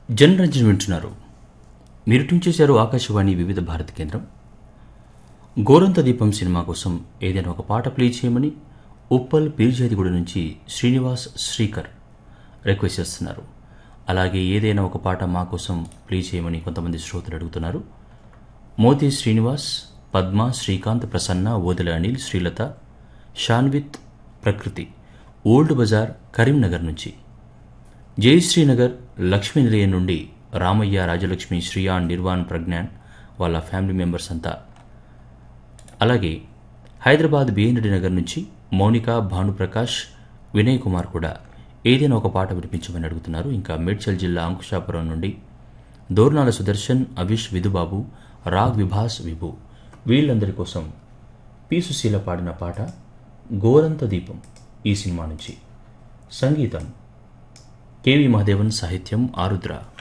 జనరంజన్ వింటున్నారు మీరు ట్యూన్ చేశారు ఆకాశవాణి వివిధ భారతి కేంద్రం గోరంత దీపం సినిమా కోసం ఏదైనా ఒక పాట ప్లే చేయమని ఉప్పల్ పీర్జాదిగూడ నుంచి శ్రీనివాస్ శ్రీకర్ రిక్వెస్ట్ చేస్తున్నారు అలాగే ఏదైనా ఒక పాట మా కోసం ప్లే చేయమని కొంతమంది శ్రోతలు అడుగుతున్నారు మోతి శ్రీనివాస్ పద్మ శ్రీకాంత్ ప్రసన్న ఓదెల అనిల్ శ్రీలత షాన్విత్ ప్రకృతి ఓల్డ్ బజార్ కరీంనగర్ నుంచి జయశ్రీనగర్ లక్ష్మీ నిలయం నుండి రామయ్య రాజలక్ష్మి శ్రీయాన్ నిర్వాణ్ ప్రజ్ఞాన్ వాళ్ళ ఫ్యామిలీ మెంబర్స్ అంతా అలాగే హైదరాబాద్ బిఎన్రెడ్డి నగర్ నుంచి మౌనిక భానుప్రకాష్ వినయ్ కుమార్ కూడా ఏదైనా ఒక పాట వినిపించమని అడుగుతున్నారు ఇంకా మేడ్చల్ జిల్లా అంకుశాపురం నుండి దోర్నాల సుదర్శన్ అవిష్ విధుబాబు రాగ్ విభాస్ విభు వీళ్ళందరి కోసం పి సుశీల పాడిన పాట గోరంత దీపం ఈ సినిమా నుంచి సంగీతం కెవి మహదేవన్ సాహిత్యం ఆరుద్ర